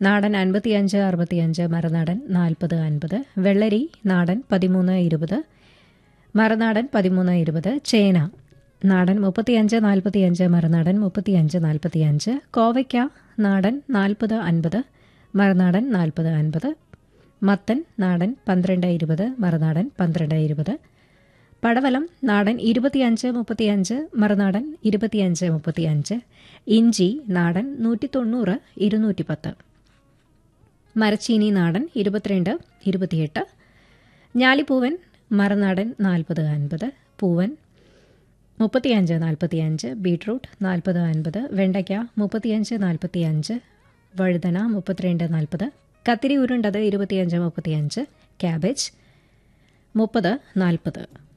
നാടൻ അൻപത്തിയഞ്ച് അറുപത്തിയഞ്ച് മറുനാടൻ നാൽപ്പത് അൻപത് വെള്ളരി നാടൻ പതിമൂന്ന് ഇരുപത് മറുനാടൻ പതിമൂന്ന് ഇരുപത് ചേന നാടൻ മുപ്പത്തിയഞ്ച് നാൽപ്പത്തിയഞ്ച് മറുനാടൻ മുപ്പത്തിയഞ്ച് നാൽപ്പത്തിയഞ്ച് കോവയ്ക്ക നാടൻ നാൽപ്പത് അൻപത് മറുനാടൻ നാൽപ്പത് അൻപത് മത്തൻ നാടൻ പന്ത്രണ്ട് ഇരുപത് മറുനാടൻ പന്ത്രണ്ട് ഇരുപത് പടവലം നാടൻ ഇരുപത്തിയഞ്ച് മുപ്പത്തിയഞ്ച് മറുനാടൻ ഇരുപത്തിയഞ്ച് മുപ്പത്തിയഞ്ച് ഇഞ്ചി നാടൻ നൂറ്റി തൊണ്ണൂറ് ഇരുന്നൂറ്റി പത്ത് മരച്ചീനി നാടൻ ഇരുപത്തിരണ്ട് ഇരുപത്തിയെട്ട് ഞാലിപ്പൂവൻ മറുനാടൻ നാൽപ്പത് അൻപത് പൂവൻ മുപ്പത്തിയഞ്ച് നാൽപ്പത്തിയഞ്ച് ബീട്രൂട്ട് നാൽപ്പത് അൻപത് വെണ്ടയ്ക്ക മുപ്പത്തിയഞ്ച് നാൽപ്പത്തിയഞ്ച് വഴുതന മുപ്പത്തിരണ്ട് നാൽപ്പത് കത്തിരി ഉരുണ്ടത് ഇരുപത്തിയഞ്ച് മുപ്പത്തിയഞ്ച് ക്യാബേജ് മുപ്പത് നാൽപ്പത്